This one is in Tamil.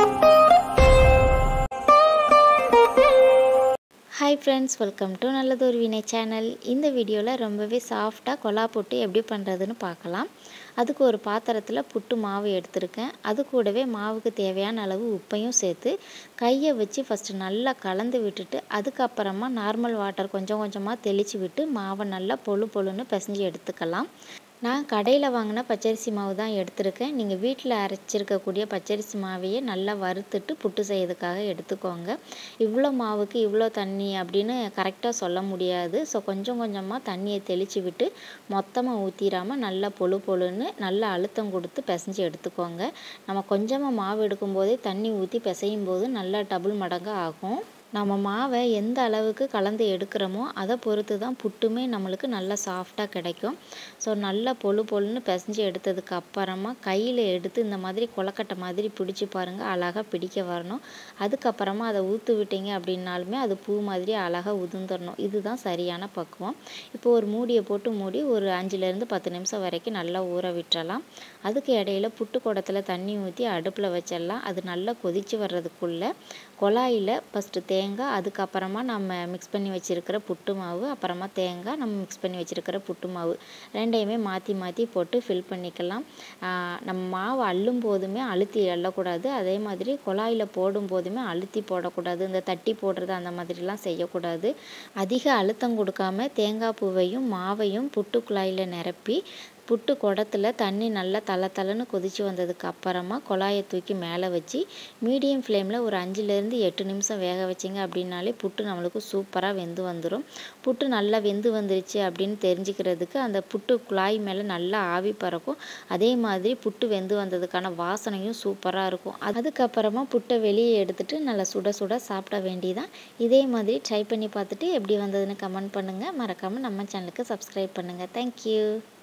ஹாய் ஃப்ரெண்ட்ஸ் வெல்கம் டு நல்லதொரு வினை சேனல் இந்த வீடியோவில் ரொம்பவே சாஃப்டாக கொலா புட்டு எப்படி பண்ணுறதுன்னு பார்க்கலாம் அதுக்கு ஒரு பாத்திரத்தில் புட்டு மாவு எடுத்திருக்கேன் அது கூடவே மாவுக்கு தேவையான அளவு உப்பையும் சேர்த்து கையை வச்சு ஃபஸ்ட்டு நல்லா கலந்து விட்டுட்டு அதுக்கப்புறமா நார்மல் வாட்டர் கொஞ்சம் கொஞ்சமாக தெளித்து விட்டு மாவை நல்லா பொழு பொழுன்னு பிசைஞ்சு எடுத்துக்கலாம் நான் கடையில் வாங்கின பச்சரிசி மாவு தான் எடுத்திருக்கேன் நீங்கள் வீட்டில் அரைச்சிருக்கக்கூடிய பச்சரிசி மாவையே நல்லா வறுத்துட்டு புட்டு செய்யறதுக்காக எடுத்துக்கோங்க இவ்வளோ மாவுக்கு இவ்வளோ தண்ணி அப்படின்னு கரெக்டாக சொல்ல முடியாது ஸோ கொஞ்சம் கொஞ்சமாக தண்ணியை தெளித்து விட்டு மொத்தமாக ஊற்றிடாமல் நல்லா பொழு பொழுன்னு நல்லா அழுத்தம் கொடுத்து பிசைஞ்சு எடுத்துக்கோங்க நம்ம கொஞ்சமாக மாவு எடுக்கும்போதே தண்ணி ஊற்றி பிசையும் போது நல்லா டபுள் மடங்கு ஆகும் நம்ம மாவை எந்த அளவுக்கு கலந்து எடுக்கிறோமோ அதை பொறுத்து தான் புட்டுமே நம்மளுக்கு நல்லா சாஃப்டாக கிடைக்கும் ஸோ நல்லா பொழு பொழுன்னு பிசைஞ்சு எடுத்ததுக்கு அப்புறமா கையில் எடுத்து இந்த மாதிரி கொலக்கட்டை மாதிரி பிடிச்சி பாருங்கள் அழகாக பிடிக்க வரணும் அதுக்கப்புறமா அதை ஊற்று விட்டீங்க அப்படின்னாலுமே அது பூ மாதிரி அழகாக உதிர்ந்துடணும் இதுதான் சரியான பக்குவம் இப்போ ஒரு மூடியை போட்டு மூடி ஒரு அஞ்சுலேருந்து பத்து நிமிஷம் வரைக்கும் நல்லா ஊற விட்டுறலாம் அதுக்கு இடையில புட்டு குடத்தில் தண்ணி ஊற்றி அடுப்பில் வச்சிடலாம் அது நல்லா கொதித்து வர்றதுக்குள்ளே குழாயில் ஃபஸ்ட்டு தேங்காய் அதுக்கப்புறமா நம்ம மிக்ஸ் பண்ணி வச்சுருக்கிற புட்டு மாவு அப்புறமா தேங்காய் நம்ம மிக்ஸ் பண்ணி வச்சுருக்கிற புட்டு மாவு ரெண்டையுமே மாற்றி மாற்றி போட்டு ஃபில் பண்ணிக்கலாம் நம்ம மாவு அள்ளும் போதுமே அழுத்தி அள்ளக்கூடாது அதே மாதிரி குழாயில் போடும் போதுமே அழுத்தி போடக்கூடாது இந்த தட்டி போடுறது அந்த மாதிரிலாம் செய்யக்கூடாது அதிக அழுத்தம் கொடுக்காம தேங்காய் பூவையும் மாவையும் புட்டு குழாயில் நிரப்பி புட்டு குடத்தில் தண்ணி நல்லா தலை தலைன்னு கொதித்து வந்ததுக்கு அப்புறமா குழாயை தூக்கி மேலே வச்சு மீடியம் ஃப்ளேமில் ஒரு அஞ்சுலேருந்து எட்டு நிமிஷம் வேக வச்சிங்க அப்படின்னாலே புட்டு நம்மளுக்கு சூப்பராக வெந்து வந்துடும் புட்டு நல்லா வெந்து வந்துருச்சு அப்படின்னு தெரிஞ்சுக்கிறதுக்கு அந்த புட்டு குழாய் மேலே நல்லா ஆவி பறக்கும் அதே மாதிரி புட்டு வெந்து வந்ததுக்கான வாசனையும் சூப்பராக இருக்கும் அதுக்கப்புறமா புட்டை வெளியே எடுத்துட்டு நல்லா சுட சுட சாப்பிட வேண்டியதான் இதே மாதிரி ட்ரை பண்ணி பார்த்துட்டு எப்படி வந்ததுன்னு கமெண்ட் பண்ணுங்கள் மறக்காமல் நம்ம சேனலுக்கு சப்ஸ்கிரைப் பண்ணுங்கள் தேங்க்யூ